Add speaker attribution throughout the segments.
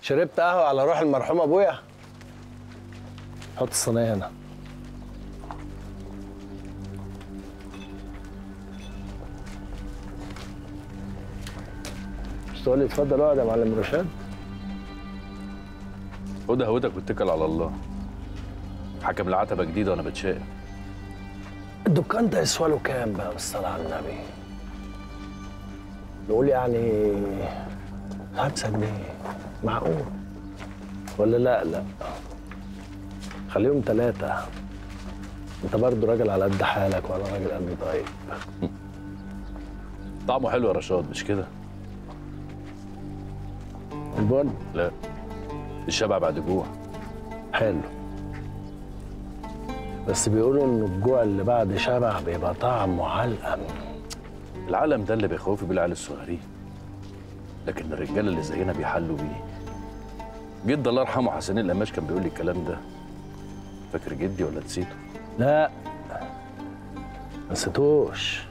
Speaker 1: شربت قهوة على روح المرحوم أبويا حط الصينية هنا مش تقول لي اتفضل اقعد يا معلم رشاد
Speaker 2: خد قهوتك واتكل على الله حكم العتبه جديده وانا بتشائم
Speaker 1: الدكان ده يسوى له كام بقى بالصلاة على النبي نقول يعني خمسة جنيه معقول ولا لا لا خليهم ثلاثة انت برضه راجل على قد حالك وانا راجل قد طيب
Speaker 2: طعمه حلو يا رشاد مش كده
Speaker 1: البن
Speaker 2: لا الشبع بعد جوع
Speaker 1: حلو بس بيقولوا ان الجوع اللي بعد شبع بيبقى طعمه علقم
Speaker 2: العالم ده اللي بيخوفي بيه العيال الصغيرين لكن الرجاله اللي زينا بيحلوا بيه جد الله يرحمه حسين القماش كان بيقول لي الكلام ده فاكر جدي ولا نسيته
Speaker 1: لا ما نسيتوش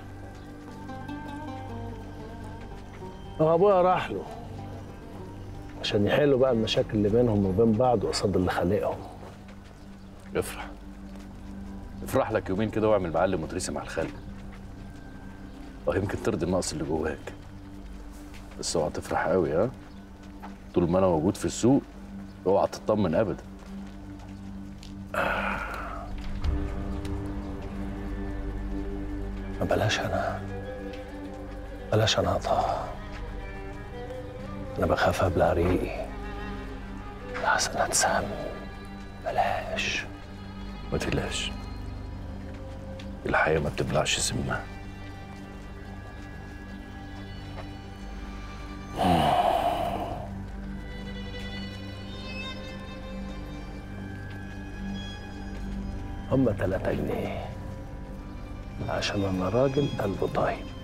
Speaker 1: هو ابويا راح له عشان يحلوا بقى المشاكل اللي بينهم وبين بعض قصاد اللي خالقهم
Speaker 2: افرح افرح لك يومين كده واعمل معلم وتريسي مع الخلق اه يمكن ترضي النقص اللي جواك بس اوعى تفرح قوي ها طول ما انا موجود في السوق اوعى تطمن ابدا
Speaker 1: ما بلاش انا بلاش انا اقطع انا بخاف ابلع ريقي لحسن اتسم بلاش
Speaker 2: ما تقلقش الحياه ما بتبلعش سمها
Speaker 1: هم تلاتة جنيه عشان انا راجل قلبه طيب